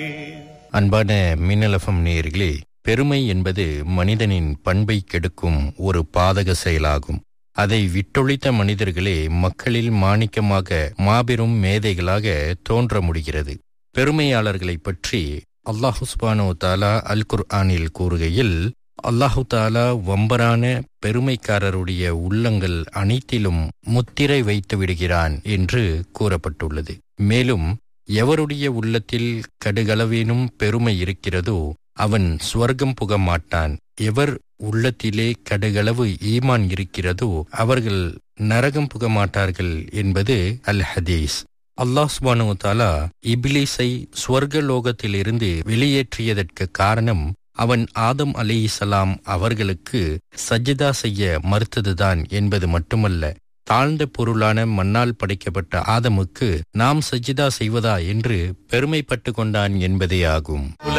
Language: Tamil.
அன்பான மின்னலஃபம் நேயர்களே பெருமை என்பது மனிதனின் பண்பை கெடுக்கும் ஒரு பாதக செயலாகும் அதை விட்டொழித்த மனிதர்களே மக்களில் மாணிக்கமாக மாபெரும் மேதைகளாக தோன்ற முடிகிறது பெருமையாளர்களை பற்றி அல்லாஹு சுபானோ தாலா அல் குர்ஆனில் கூறுகையில் அல்லாஹு தாலா வம்பரான பெருமைக்காரருடைய உள்ளங்கள் அனைத்திலும் முத்திரை வைத்து விடுகிறான் என்று கூறப்பட்டுள்ளது மேலும் எவருடைய உள்ளத்தில் கடுகளவேனும் பெருமை இருக்கிறதோ அவன் சுவர்க்கம் புக மாட்டான் எவர் உள்ளத்திலே கடுகளவு ஈமான் இருக்கிறதோ அவர்கள் நரகம் புக மாட்டார்கள் என்பது அல் ஹதீஸ் அல்லாஹ் சுபானு தாலா இபிலிஸை சுவர்க லோகத்திலிருந்து வெளியேற்றியதற்கு காரணம் அவன் ஆதம் அலிசலாம் அவர்களுக்கு சஜிதா செய்ய மறுத்ததுதான் என்பது மட்டுமல்ல தாழ்ந்த பொருளான மண்ணால் படைக்கப்பட்ட ஆதமுக்கு நாம் சஜிதா செய்வதா என்று பெருமைப்பட்டு கொண்டான் என்பதே ஆகும்